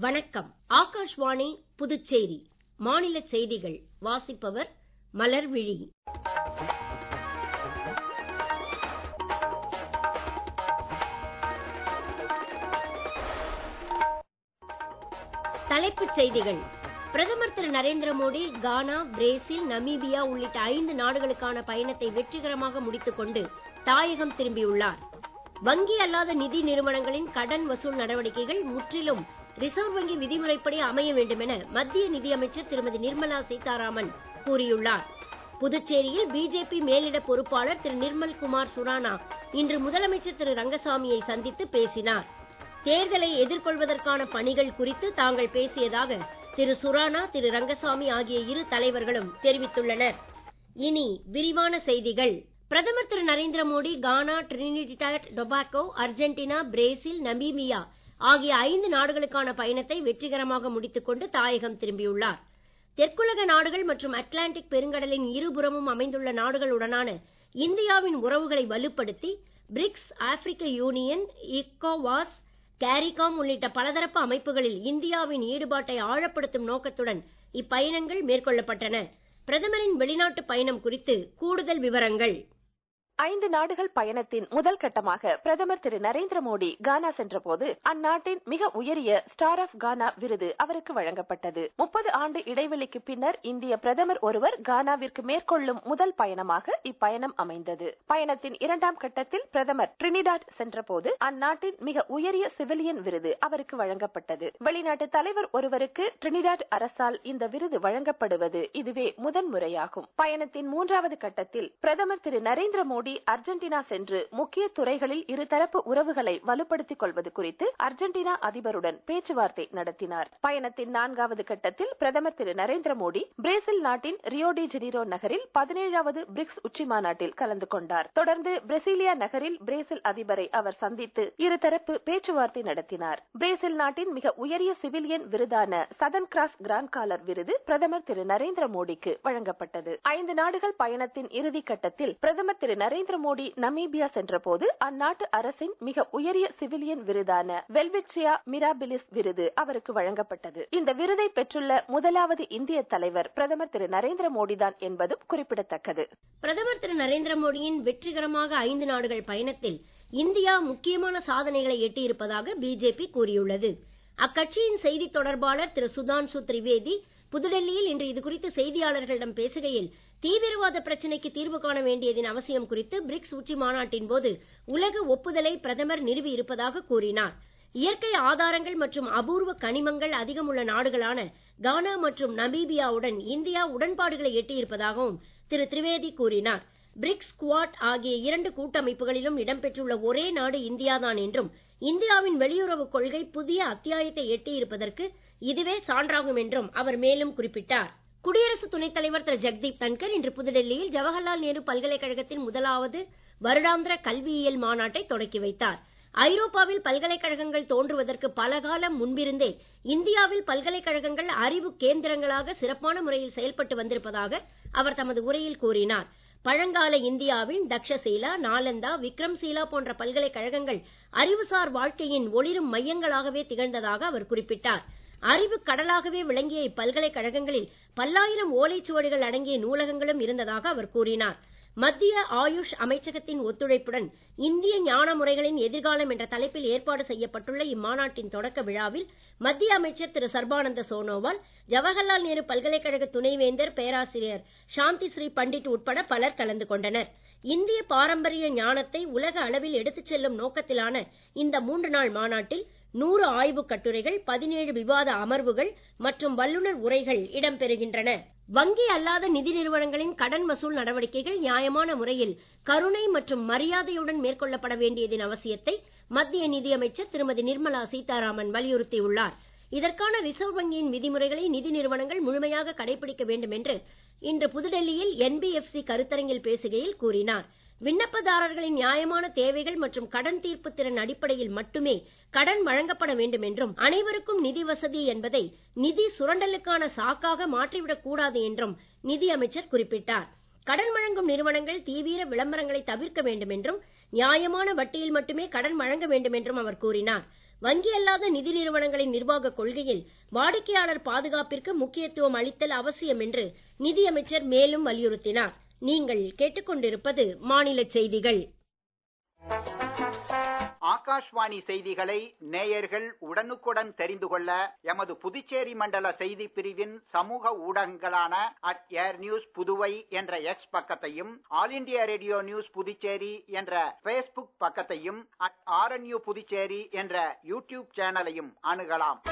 வணக்கம் ஆகாஷ்வாணி புதுச்சேரி மாநில செய்திகள் வாசிப்பவர் மலர்விழி தலைப்புச் செய்திகள் பிரதமர் Thiru Narendra Modi Ghana Brazil Namibia உள்ளிட்ட ஐந்து நாடுகளுக்கான பயணத்தை வெற்றிகரமாக முடித்துக் கொண்டு தாயகம் திரும்பியுள்ளார் வங்கி அல்லாத நிதி நிறுவனங்களின் கடன் வசூல் நடவடிக்கைகள் முற்றிலும் ரிசர்வ் வங்கி விதிமுறைப்படி அமைய வேண்டும் என மத்திய நிதியமைச்சர் திருமதி நிர்மலா சீதாராமன் கூறியுள்ளார் புதுச்சேரியில் பிஜேபி மேலிட பொறுப்பாளர் திரு நிர்மல் குமார் சுரானா இன்று முதலமைச்சர் திரு ரங்கசாமியை சந்தித்து பேசினார் தேர்தலை எதிர்கொள்வதற்கான பணிகள் குறித்து தாங்கள் பேசியதாக திரு சுரானா திரு ரங்கசாமி ஆகிய இரு தலைவர்களும் தெரிவித்துள்ளனர் இனி விரிவான செய்திகள் பிரதமர் Thiru Narendra Modi Ghana Trinidad Tobago Argentina Brazil Namibia ஆகிய ஐந்து நாடுகளுக்கான பயணத்தை வெற்றிகரமாக முடித்துக் கொண்டு தாயகம் திரும்பியுள்ளார் தெற்குலக நாடுகள் மற்றும் அட்லாண்டிக் பெருங்கடலின் இருபுறமும் அமைந்துள்ள நாடுகளுடனான இந்தியாவின் உறவுகளை வலுப்படுத்தி பிரிக்ஸ் ஆப்பிரிக்க யூனியன் இக்கோவாஸ் கேரிகாம் உள்ளிட்ட பலதரப்பு அமைப்புகளில் இந்தியாவின் ஈடுபாட்டை ஆழப்படுத்தும் நோக்கத்துடன் இப்பயணங்கள் மேற்கொள்ளப்பட்டன பிரதமரின் வெளிநாட்டு பயணம் குறித்து கூடுதல் விவரங்கள் ஐந்து நாடுகள் பயணத்தின் முதல் கட்டமாக பிரதமர் திரு நரேந்திர மோடி கானா சென்றபோது அந்நாட்டின் மிக உயரிய ஸ்டார் ஆஃப் கானா விருது அவருக்கு வழங்கப்பட்டது முப்பது ஆண்டு இடைவெளிக்கு பின்னர் இந்திய பிரதமர் ஒருவர் கானாவிற்கு மேற்கொள்ளும் முதல் பயணமாக இப்பயணம் அமைந்தது பயணத்தின் இரண்டாம் கட்டத்தில் பிரதமர் டிரினிடாட் சென்றபோது அந்நாட்டின் மிக உயரிய சிவிலியன் விருது அவருக்கு வழங்கப்பட்டது வெளிநாட்டு தலைவர் ஒருவருக்கு டிரினிடாட் அரசால் இந்த விருது வழங்கப்படுவது இதுவே முதன் முறையாகும் பயணத்தின் மூன்றாவது கட்டத்தில் பிரதமர் திரு நரேந்திர மோடி மோடி அர்ஜென்டினா சென்று முக்கிய துறைகளில் இருதரப்பு உறவுகளை வலுப்படுத்திக் கொள்வது குறித்து அர்ஜென்டினா அதிபருடன் பேச்சுவார்த்தை நடத்தினார் பயணத்தின் நான்காவது கட்டத்தில் பிரதமர் திரு நரேந்திர மோடி பிரேசில் நாட்டின் ரியோடி ஜெனிரோ நகரில் பதினேழாவது பிரிக்ஸ் உச்சி மாநாட்டில் கலந்து கொண்டார் தொடர்ந்து பிரேசிலியா நகரில் பிரேசில் அதிபரை அவர் சந்தித்து இருதரப்பு பேச்சுவார்த்தை நடத்தினார் பிரேசில் நாட்டின் மிக உயரிய சிவிலியன் விருதான சதன் கிராஸ் கிராண்ட் காலர் விருது பிரதமர் திரு நரேந்திர மோடிக்கு வழங்கப்பட்டது ஐந்து நாடுகள் பயணத்தின் இறுதி கட்டத்தில் பிரதமர் திரு நரேந்திர மோடி நமீபியா சென்றபோது அந்நாட்டு அரசின் மிக உயரிய சிவிலியன் விருதான வெல்விட்சியா மிராபிலிஸ் விருது அவருக்கு வழங்கப்பட்டது இந்த விருதை பெற்றுள்ள முதலாவது இந்திய தலைவர் பிரதமர் திரு நரேந்திர மோடிதான் என்பதும் குறிப்பிடத்தக்கது பிரதமர் திரு நரேந்திர மோடியின் வெற்றிகரமாக ஐந்து நாடுகள் பயணத்தில் இந்தியா முக்கியமான சாதனைகளை எட்டியிருப்பதாக பிஜேபி கூறியுள்ளது அக்கட்சியின் செய்தி தொடர்பாளர் திரு சுதான்சு திரிவேதி புதுடெல்லியில் இன்று இதுகுறித்து செய்தியாளர்களிடம் பேசுகையில் தீவிரவாத பிரச்சினைக்கு தீர்வு காண வேண்டியதன் அவசியம் குறித்து பிரிக்ஸ் உச்சி மாநாட்டின் போது உலக ஒப்புதலை பிரதமர் நிறுவி இருப்பதாக கூறினார் இயற்கை ஆதாரங்கள் மற்றும் அபூர்வ கனிமங்கள் அதிகம் உள்ள நாடுகளான கானா மற்றும் நமீபியாவுடன் இந்தியா உடன்பாடுகளை எட்டியிருப்பதாகவும் திரு திரிவேதி கூறினார் பிரிக்ஸ் குவாட் ஆகிய இரண்டு கூட்டமைப்புகளிலும் இடம்பெற்றுள்ள ஒரே நாடு இந்தியாதான் என்றும் இந்தியாவின் வெளியுறவு கொள்கை புதிய அத்தியாயத்தை எட்டியிருப்பதற்கு இதுவே சான்றாகும் என்றும் அவர் மேலும் குறிப்பிட்டார் குடியரசு துணைத் தலைவர் திரு ஜெக்தீப் தன்கர் இன்று புதுடெல்லியில் ஜவஹர்லால் நேரு பல்கலைக்கழகத்தின் முதலாவது வருடாந்திர கல்வியியல் மாநாட்டை தொடக்கி வைத்தார் ஐரோப்பாவில் பல்கலைக்கழகங்கள் தோன்றுவதற்கு பல காலம் முன்பிருந்தே இந்தியாவில் பல்கலைக்கழகங்கள் அறிவு கேந்திரங்களாக சிறப்பான முறையில் செயல்பட்டு வந்திருப்பதாக அவர் தமது உரையில் கூறினார் பழங்கால இந்தியாவின் தக்ஷசீலா நாலந்தா விக்ரம்சீலா போன்ற பல்கலைக்கழகங்கள் அறிவுசார் வாழ்க்கையின் ஒளிரும் மையங்களாகவே திகழ்ந்ததாக அவர் குறிப்பிட்டார் அறிவு கடலாகவே விளங்கிய இப்பல்கலைக்கழகங்களில் பல்லாயிரம் ஓலைச்சுவடிகள் அடங்கிய நூலகங்களும் இருந்ததாக அவர் கூறினார் மத்திய ஆயுஷ் அமைச்சகத்தின் ஒத்துழைப்புடன் இந்திய ஞான முறைகளின் எதிர்காலம் என்ற தலைப்பில் ஏற்பாடு செய்யப்பட்டுள்ள இம்மாநாட்டின் தொடக்க விழாவில் மத்திய அமைச்சர் திரு சர்பானந்த சோனோவால் ஜவஹர்லால் நேரு பல்கலைக்கழக துணைவேந்தர் பேராசிரியர் சாந்தி ஸ்ரீ பண்டிட் உட்பட பலர் கலந்து கொண்டனர் இந்திய பாரம்பரிய ஞானத்தை உலக அளவில் எடுத்துச் செல்லும் நோக்கத்திலான இந்த மூன்று நாள் மாநாட்டில் நூறு ஆய்வுக் கட்டுரைகள் பதினேழு விவாத அமர்வுகள் மற்றும் வல்லுநர் உரைகள் இடம்பெறுகின்றன வங்கி அல்லாத நிதி நிறுவனங்களின் கடன் வசூல் நடவடிக்கைகள் நியாயமான முறையில் கருணை மற்றும் மரியாதையுடன் மேற்கொள்ளப்பட வேண்டியதன் அவசியத்தை மத்திய நிதியமைச்சர் திருமதி நிர்மலா சீதாராமன் வலியுறுத்தியுள்ளார் இதற்கான ரிசர்வ் வங்கியின் விதிமுறைகளை நிதி நிறுவனங்கள் முழுமையாக கடைபிடிக்க வேண்டும் என்று இன்று புதுடெல்லியில் என்பிஎஃப்சி கருத்தரங்கில் பேசுகையில் கூறினார் விண்ணப்பதாரர்களின் நியாயமான தேவைகள் மற்றும் கடன் தீர்ப்பு திறன் அடிப்படையில் மட்டுமே கடன் வழங்கப்பட வேண்டும் என்றும் அனைவருக்கும் நிதி வசதி என்பதை நிதி சுரண்டலுக்கான சாக்காக மாற்றிவிடக் கூடாது என்றும் நிதி அமைச்சர் குறிப்பிட்டார் கடன் வழங்கும் நிறுவனங்கள் தீவிர விளம்பரங்களை தவிர்க்க வேண்டும் என்றும் நியாயமான வட்டியில் மட்டுமே கடன் வழங்க வேண்டும் என்றும் அவர் கூறினார் வங்கி அல்லாத நிதி நிறுவனங்களின் நிர்வாக கொள்கையில் வாடிக்கையாளர் பாதுகாப்பிற்கு முக்கியத்துவம் அளித்தல் அவசியம் என்று நிதியமைச்சர் மேலும் வலியுறுத்தினார் நீங்கள் கேட்டுக்கொண்டிருப்பது மாநில செய்திகள் ஆகாஷ்வாணி செய்திகளை நேயர்கள் உடனுக்குடன் தெரிந்து கொள்ள எமது புதுச்சேரி மண்டல செய்தி பிரிவின் சமூக ஊடகங்களான அட் ஏர் நியூஸ் புதுவை என்ற எக்ஸ் பக்கத்தையும் All India Radio News Puducherry என்ற பேஸ்புக் பக்கத்தையும் அட் ஆர்என்யூ புதுச்சேரி என்ற யூடியூப் சேனலையும் அணுகலாம்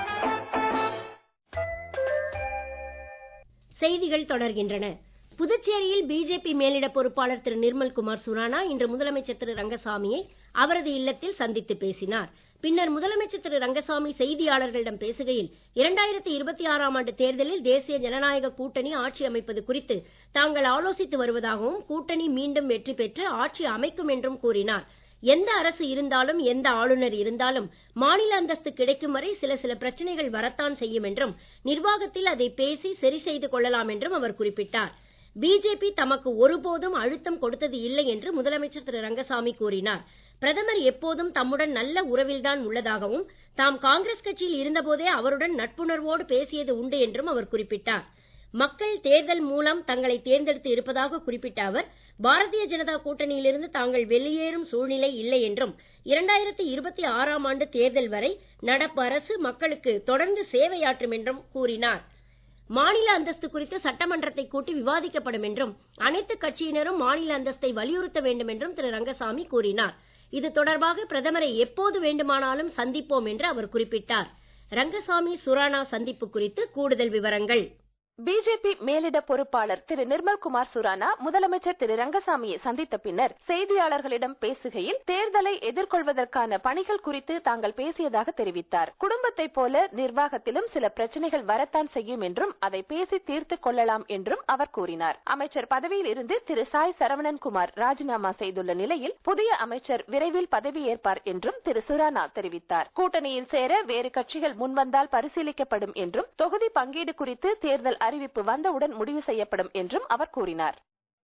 செய்திகள் தொடர்கின்றன புதுச்சேரியில் பிஜேபி மேலிட பொறுப்பாளர் திரு நிர்மல்குமார் சுரானா இன்று முதலமைச்சர் திரு ரங்கசாமியை அவரது இல்லத்தில் சந்தித்து பேசினார் பின்னர் முதலமைச்சர் திரு ரங்கசாமி செய்தியாளர்களிடம் பேசுகையில் இரண்டாயிரத்தி இருபத்தி ஆறாம் ஆண்டு தேர்தலில் தேசிய ஜனநாயக கூட்டணி ஆட்சி அமைப்பது குறித்து தாங்கள் ஆலோசித்து வருவதாகவும் கூட்டணி மீண்டும் வெற்றி பெற்று ஆட்சி அமைக்கும் என்றும் கூறினார் எந்த அரசு இருந்தாலும் எந்த ஆளுநர் இருந்தாலும் மாநில அந்தஸ்து கிடைக்கும் வரை சில சில பிரச்சனைகள் வரத்தான் செய்யும் என்றும் நிர்வாகத்தில் அதை பேசி சரி செய்து கொள்ளலாம் என்றும் அவர் குறிப்பிட்டார் பிஜேபி தமக்கு ஒருபோதும் அழுத்தம் கொடுத்தது இல்லை என்று முதலமைச்சர் திரு ரங்கசாமி கூறினார் பிரதமர் எப்போதும் தம்முடன் நல்ல உறவில்தான் உள்ளதாகவும் தாம் காங்கிரஸ் கட்சியில் இருந்தபோதே அவருடன் நட்புணர்வோடு பேசியது உண்டு என்றும் அவர் குறிப்பிட்டார் மக்கள் தேர்தல் மூலம் தங்களை தேர்ந்தெடுத்து இருப்பதாக குறிப்பிட்ட அவர் பாரதிய ஜனதா கூட்டணியிலிருந்து தாங்கள் வெளியேறும் சூழ்நிலை இல்லை என்றும் இரண்டாயிரத்தி இருபத்தி ஆறாம் ஆண்டு தேர்தல் வரை நடப்பு அரசு மக்களுக்கு தொடர்ந்து சேவையாற்றும் என்றும் கூறினார் மாநில அந்தஸ்து குறித்து சட்டமன்றத்தை கூட்டி விவாதிக்கப்படும் என்றும் அனைத்து கட்சியினரும் மாநில அந்தஸ்தை வலியுறுத்த வேண்டும் என்றும் திரு ரங்கசாமி கூறினார் இது தொடர்பாக பிரதமரை எப்போது வேண்டுமானாலும் சந்திப்போம் என்று அவர் குறிப்பிட்டார் ரங்கசாமி சுரானா சந்திப்பு குறித்து கூடுதல் விவரங்கள் பிஜேபி மேலிட பொறுப்பாளர் திரு நிர்மல்குமார் சுரானா முதலமைச்சர் திரு ரங்கசாமியை சந்தித்த பின்னர் செய்தியாளர்களிடம் பேசுகையில் தேர்தலை எதிர்கொள்வதற்கான பணிகள் குறித்து தாங்கள் பேசியதாக தெரிவித்தார் குடும்பத்தைப் போல நிர்வாகத்திலும் சில பிரச்சனைகள் வரத்தான் செய்யும் என்றும் அதை பேசி தீர்த்துக் கொள்ளலாம் என்றும் அவர் கூறினார் அமைச்சர் பதவியில் இருந்து திரு சாய் சரவணன்குமார் ராஜினாமா செய்துள்ள நிலையில் புதிய அமைச்சர் விரைவில் பதவியேற்பார் என்றும் திரு சுரானா தெரிவித்தார் கூட்டணியில் சேர வேறு கட்சிகள் முன்வந்தால் பரிசீலிக்கப்படும் என்றும் தொகுதி பங்கீடு குறித்து தேர்தல் அறிவிப்பு வந்தவுடன் முடிவு செய்யப்படும் என்றும் அவர் கூறினார்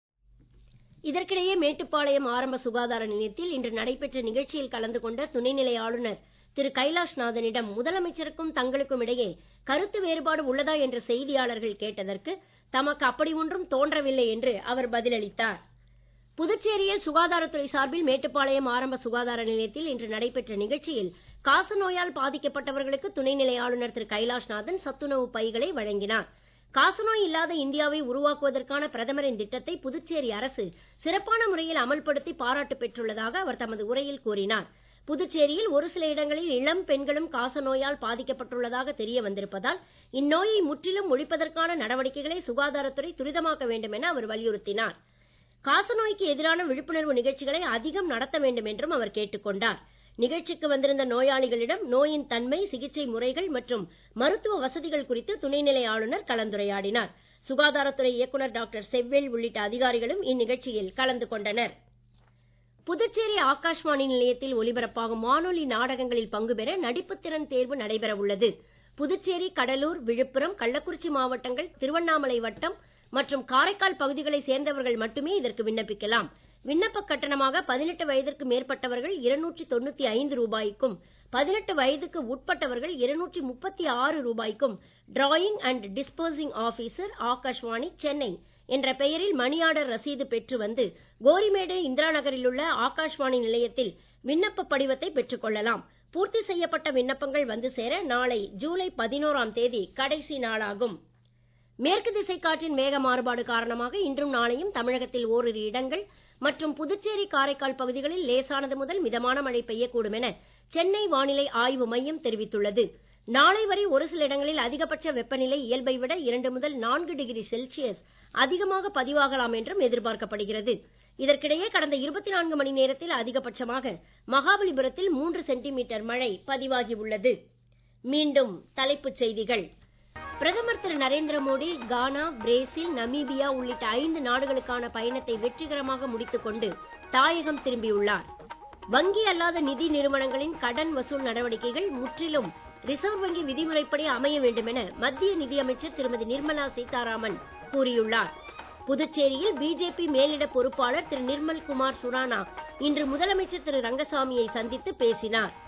இதற்கிடையே மேட்டுப்பாளையம் ஆரம்ப சுகாதார நிலையத்தில் இன்று நடைபெற்ற நிகழ்ச்சியில் கலந்து கொண்ட துணைநிலை ஆளுநர் திரு கைலாஷ்நாதனிடம் முதலமைச்சருக்கும் தங்களுக்கும் இடையே கருத்து வேறுபாடு உள்ளதா என்று செய்தியாளர்கள் கேட்டதற்கு தமக்கு அப்படி ஒன்றும் தோன்றவில்லை என்று அவர் பதிலளித்தார் புதுச்சேரியில் சுகாதாரத்துறை சார்பில் மேட்டுப்பாளையம் ஆரம்ப சுகாதார நிலையத்தில் இன்று நடைபெற்ற நிகழ்ச்சியில் காசநோயால் பாதிக்கப்பட்டவர்களுக்கு துணைநிலை ஆளுநர் திரு கைலாஷ்நாதன் சத்துணவு பைகளை வழங்கினார் காசநோய் இல்லாத இந்தியாவை உருவாக்குவதற்கான பிரதமரின் திட்டத்தை புதுச்சேரி அரசு சிறப்பான முறையில் அமல்படுத்தி பாராட்டு பெற்றுள்ளதாக அவர் தமது உரையில் கூறினார் புதுச்சேரியில் ஒரு சில இடங்களில் இளம் பெண்களும் காசநோயால் பாதிக்கப்பட்டுள்ளதாக தெரிய வந்திருப்பதால் இந்நோயை முற்றிலும் ஒழிப்பதற்கான நடவடிக்கைகளை சுகாதாரத்துறை துரிதமாக்க வேண்டும் என அவர் வலியுறுத்தினார் காசநோய்க்கு எதிரான விழிப்புணர்வு நிகழ்ச்சிகளை அதிகம் நடத்த வேண்டும் என்றும் அவர் கேட்டுக்கொண்டார் நிகழ்ச்சிக்கு வந்திருந்த நோயாளிகளிடம் நோயின் தன்மை சிகிச்சை முறைகள் மற்றும் மருத்துவ வசதிகள் குறித்து துணைநிலை ஆளுநர் கலந்துரையாடினார் சுகாதாரத்துறை இயக்குநர் டாக்டர் செவ்வேல் உள்ளிட்ட அதிகாரிகளும் இந்நிகழ்ச்சியில் கலந்து கொண்டனர் புதுச்சேரி ஆகாஷ்வாணி நிலையத்தில் ஒலிபரப்பாகும் வானொலி நாடகங்களில் பங்கு பெற நடிப்புத் திறன் தேர்வு நடைபெற உள்ளது புதுச்சேரி கடலூர் விழுப்புரம் கள்ளக்குறிச்சி மாவட்டங்கள் திருவண்ணாமலை வட்டம் மற்றும் காரைக்கால் பகுதிகளைச் சேர்ந்தவர்கள் மட்டுமே இதற்கு விண்ணப்பிக்கலாம் விண்ணப்ப கட்டணமாக பதினெட்டு வயதிற்கு மேற்பட்டவர்கள் இருநூற்றி தொண்ணூத்தி ஐந்து ரூபாய்க்கும் பதினெட்டு வயதுக்கு உட்பட்டவர்கள் இருநூற்றி முப்பத்தி ஆறு ரூபாய்க்கும் drawing and disposing officer Akashvani Chennai என்ற பெயரில் மணி ஆர்டர் ரசீது பெற்று வந்து கோரிமேடு இந்திரா நகரில் உள்ள ஆகாஷ்வாணி நிலையத்தில் விண்ணப்ப படிவத்தை பெற்றுக் கொள்ளலாம் பூர்த்தி செய்யப்பட்ட விண்ணப்பங்கள் வந்து சேர நாளை ஜூலை பதினோராம் தேதி கடைசி நாளாகும் மேற்கு திசை காற்றின் வேக மாறுபாடு காரணமாக இன்றும் நாளையும் தமிழகத்தில் ஓரிரு இடங்கள் மற்றும் புதுச்சேரி காரைக்கால் பகுதிகளில் லேசானது முதல் மிதமான மழை பெய்யக்கூடும் என சென்னை வானிலை ஆய்வு மையம் தெரிவித்துள்ளது நாளை வரை ஒரு சில இடங்களில் அதிகபட்ச வெப்பநிலை இயல்பை விட இரண்டு முதல் நான்கு டிகிரி செல்சியஸ் அதிகமாக பதிவாகலாம் என்றும் எதிர்பார்க்கப்படுகிறது இதற்கிடையே கடந்த இருபத்தி நான்கு மணி நேரத்தில் அதிகபட்சமாக மகாபலிபுரத்தில் மூன்று சென்டிமீட்டர் மழை பதிவாகியுள்ளது மீண்டும் தலைப்புச் செய்திகள் பிரதமர் Thiru Narendra Modi Ghana Brazil Namibia உள்ளிட்ட ஐந்து நாடுகளுக்கான பயணத்தை வெற்றிகரமாக முடித்துக் கொண்டு தாயகம் திரும்பியுள்ளார் வங்கி அல்லாத நிதி நிறுவனங்களின் கடன் வசூல் நடவடிக்கைகள் முற்றிலும் ரிசர்வ் வங்கி விதிமுறைப்படி அமைய வேண்டும் என மத்திய நிதியமைச்சர் திருமதி நிர்மலா சீதாராமன் கூறியுள்ளார் புதுச்சேரியில் பிஜேபி மேலிட பொறுப்பாளர் திரு நிர்மல் குமார் சுரானா இன்று முதலமைச்சர் திரு ரங்கசாமியை சந்தித்து பேசினார்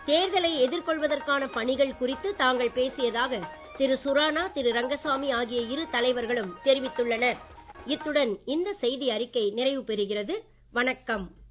தேர்தலை எதிர்கொள்வதற்கான பணிகள் குறித்து தாங்கள் பேசியதாக திரு சுரானா திரு ரங்கசாமி ஆகிய இரு தலைவர்களும் தெரிவித்துள்ளனர் இத்துடன் இந்த செய்தி அறிக்கை நிறைவு பெறுகிறது வணக்கம்